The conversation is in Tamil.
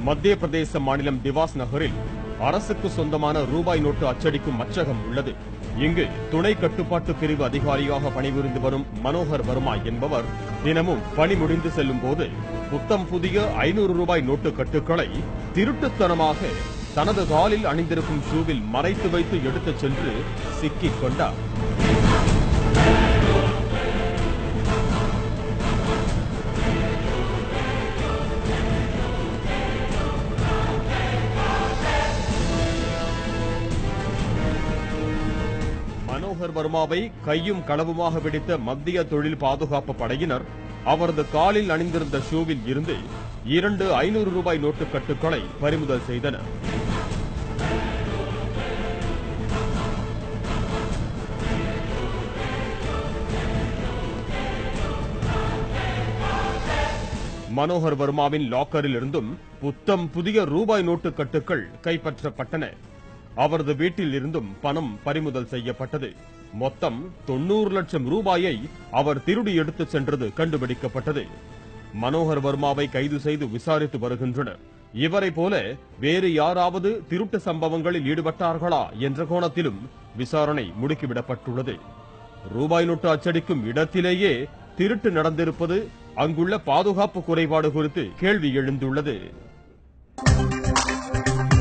மத்திய பிரதேச மாநிலம் திவாஸ் நகரில் அரசுக்கு சொந்தமான ரூபாய் நோட்டு அச்சடிக்கும் அச்சகம் உள்ளது இங்கு துணை கட்டுப்பாட்டு பிரிவு அதிகாரியாக பணிபுரிந்து வரும் மனோகர் வர்மா என்பவர் தினமும் பணி முடிந்து செல்லும் போது புத்தம் புதிய ஐநூறு ரூபாய் நோட்டு கட்டுக்களை திருட்டுத்தனமாக தனது காலில் அணிந்திருக்கும் ஷூவில் மறைத்து வைத்து எடுத்துச் சென்று சிக்கிக் கொண்டார் மனோகர் வர்மாவை கையும் களவுமாக பிடித்த மத்திய தொழில் பாதுகாப்பு படையினர் அவரது காலில் அணிந்திருந்த ஷூவில் இருந்து இரண்டு ஐநூறு ரூபாய் நோட்டு கட்டுக்களை பறிமுதல் செய்தனர் மனோகர் வர்மாவின் லாக்கரில் இருந்தும் புத்தம் புதிய ரூபாய் நோட்டு கட்டுக்கள் கைப்பற்றப்பட்டன அவரது வீட்டில் இருந்தும் பணம் பறிமுதல் செய்யப்பட்டது மொத்தம் தொண்ணூறு லட்சம் ரூபாயை அவர் திருடி எடுத்துச் சென்றது கண்டுபிடிக்கப்பட்டது மனோகர் வர்மாவை கைது செய்து விசாரித்து வருகின்றனர் இவரை போல வேறு யாராவது திருட்டு சம்பவங்களில் ஈடுபட்டார்களா என்ற கோணத்திலும் விசாரணை முடுக்கிவிடப்பட்டுள்ளது ரூபாய் நோட்டு அச்சடிக்கும் இடத்திலேயே திருட்டு நடந்திருப்பது அங்குள்ள பாதுகாப்பு குறைபாடு குறித்து கேள்வி எழுந்துள்ளது